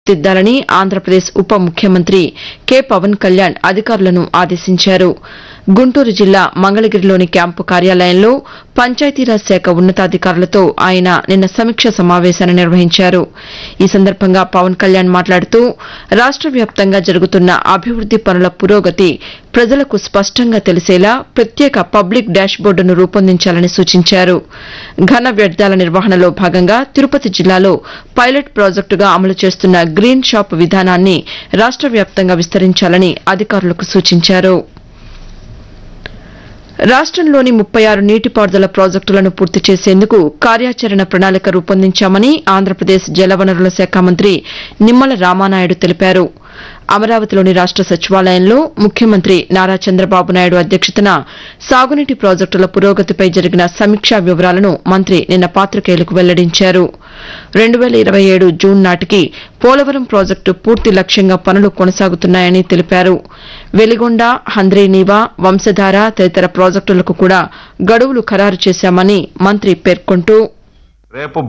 దిద్దాలని ఆంధ్రప్రదేశ్ ఉప ముఖ్యమంత్రి కె పవన్ కళ్యాణ్ అధికారులను ఆదేశించారు గుంటూరు జిల్లా మంగళగిరిలోని క్యాంపు కార్యాలయంలో పంచాయతీరాజ్ శాఖ ఉన్నతాధికారులతో ఆయన నిన్న సమీక్ష సమావేశాన్ని నిర్వహించారు ఈ సందర్భంగా పవన్ కళ్యాణ్ మాట్లాడుతూ రాష్ట వ్యాప్తంగా జరుగుతున్న అభివృద్ది పనుల పురోగతి ప్రజలకు స్పష్టంగా తెలిసేలా ప్రత్యేక పబ్లిక్ డాష్బోర్డును రూపొందించాలని సూచించారు ఘన వ్యర్థాల నిర్వహణలో భాగంగా తిరుపతి జిల్లాలో పైలట్ ప్రాజెక్టుగా అమలు చేస్తున్న గ్రీన్ షాప్ విధానాన్ని రాష్ట వ్యాప్తంగా విస్తరించాలని అధికారులకు సూచించారు రాష్టంలోని ముప్పై ఆరు నీటిపారుదల ప్రాజెక్టులను పూర్తి చేసేందుకు కార్యాచరణ ప్రణాళిక రూపొందించామని ఆంధ్రప్రదేశ్ జలవనరుల శాఖ మంత్రి నిమ్మల రామానాయుడు తెలిపారు అమరావతిలోని రాష్ట సచివాలయంలో ముఖ్యమంత్రి నారా చంద్రబాబు నాయుడు అధ్యక్షతన సాగునీటి ప్రాజెక్టుల పురోగతిపై జరిగిన సమీక్షా వివరాలను మంత్రి నిన్న పాతికేయులకు వెల్లడించారు రెండు వేల ఇరవై ఏడు జూన్ నాటికి పోలవరం ప్రాజెక్టు పూర్తి లక్ష్యంగా పనులు కొనసాగుతున్నాయని తెలిపారు వెలిగొండ హంద్రీనీవా వంశధార తదితర ప్రాజెక్టులకు కూడా గడువులు ఖరారు చేశామని మంత్రి పేర్కొంటూ రేపు